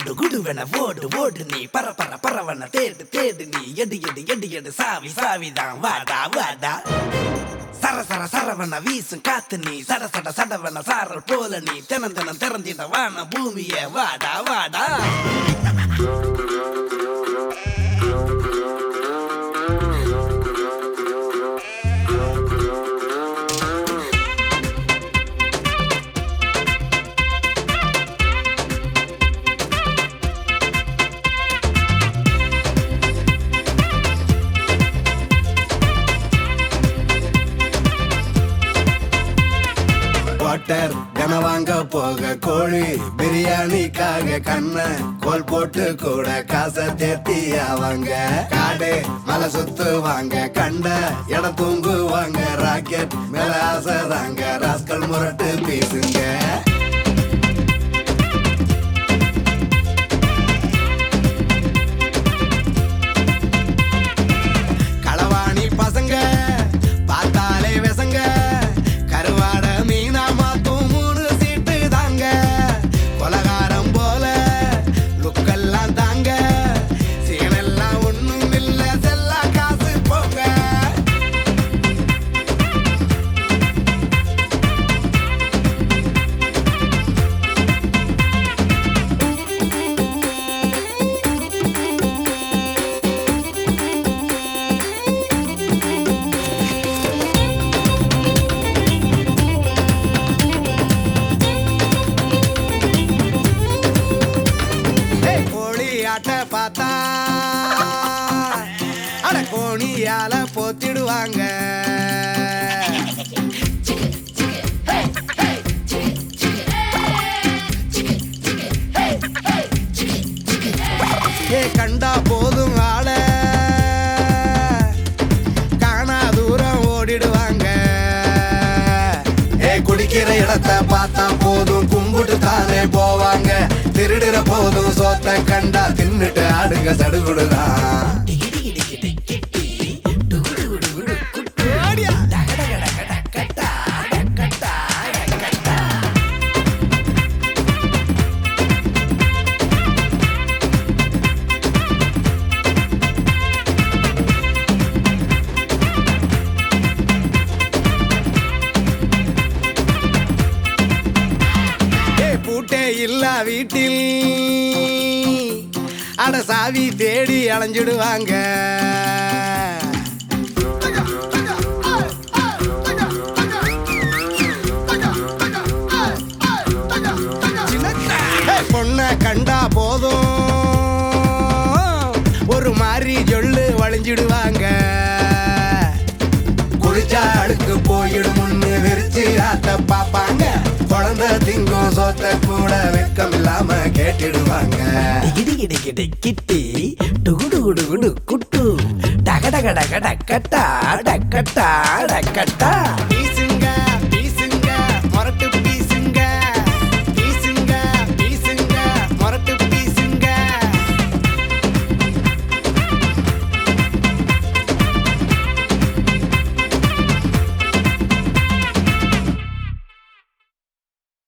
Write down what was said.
குடு குடுவென ஓடு ஓடு நீ பர பர பரவன தேடு தேடு நீ எடு எடு எடு எடு சாவி சாவிதான் வாடா வாடா சர சர சரவன வீசும் காத்து நீ சட சட சடவன சாரல் போல நீ தினம் தினம் திறந்திட வான பூமிய வாடா வாடா வாட்டர் கன வாங்க போக கோழி பிரியாணிக்காக கண்ண கோல் போட்டு கூட காசை தேத்தி அவங்க காடு மலை சுத்துவாங்க கண்ட இடம் தூங்குவாங்க ராக்கெட் மேல ஆசை தாங்க ராஸ்கல் முரட்டு பீசுங்க களவாணி பசங்க பார்த்தாலே விசங்க கருவாட மீனா மாத்தும் மூணு சீட்டு தாங்க கொலகாரம் போல லுக்கெல்லாம் தாங்க சீனெல்லாம் ஒண்ணும் இல்ல செல்லா காசு போங்க ஏய், கோழி ஆட்ட பார்த்தா அட கோணியால போத்திடுவாங்க ஏ கண்டா போதும் ஆள காணா தூரம் ஓடிடுவாங்க ஏ குடிக்கிற இடத்த பார்த்தா போதும் கும்பிட்டு தானே போவாங்க திருடுற போதும் சோத்த கண்டா தின்னுட்டு ஆடுங்க சடுகுடுதான் ஏ பூட்டே இல்ல வீட்டில் அட சாவி தேடி அலைஞ்சிடுவாங்க ஏ, பொண்ணை கண்டா போதும் ஒரு மாதிரி சொல்லு வளைஞ்சிடுவாங்க குளிச்சா அடுக்கு போயிடும் முன்னு விரிச்சு ஆத்த பாப்பாங்க குழந்தை திங்கும் சோத்த கூட வெக்கம் இல்லாம கேட்டிடுவாங்க டிகிடி கிடி கிடி கிட்டி டுகுடு குடு குடு குட்டு டக டக டக டக்கட்டா டக்கட்டா டக்கட்டா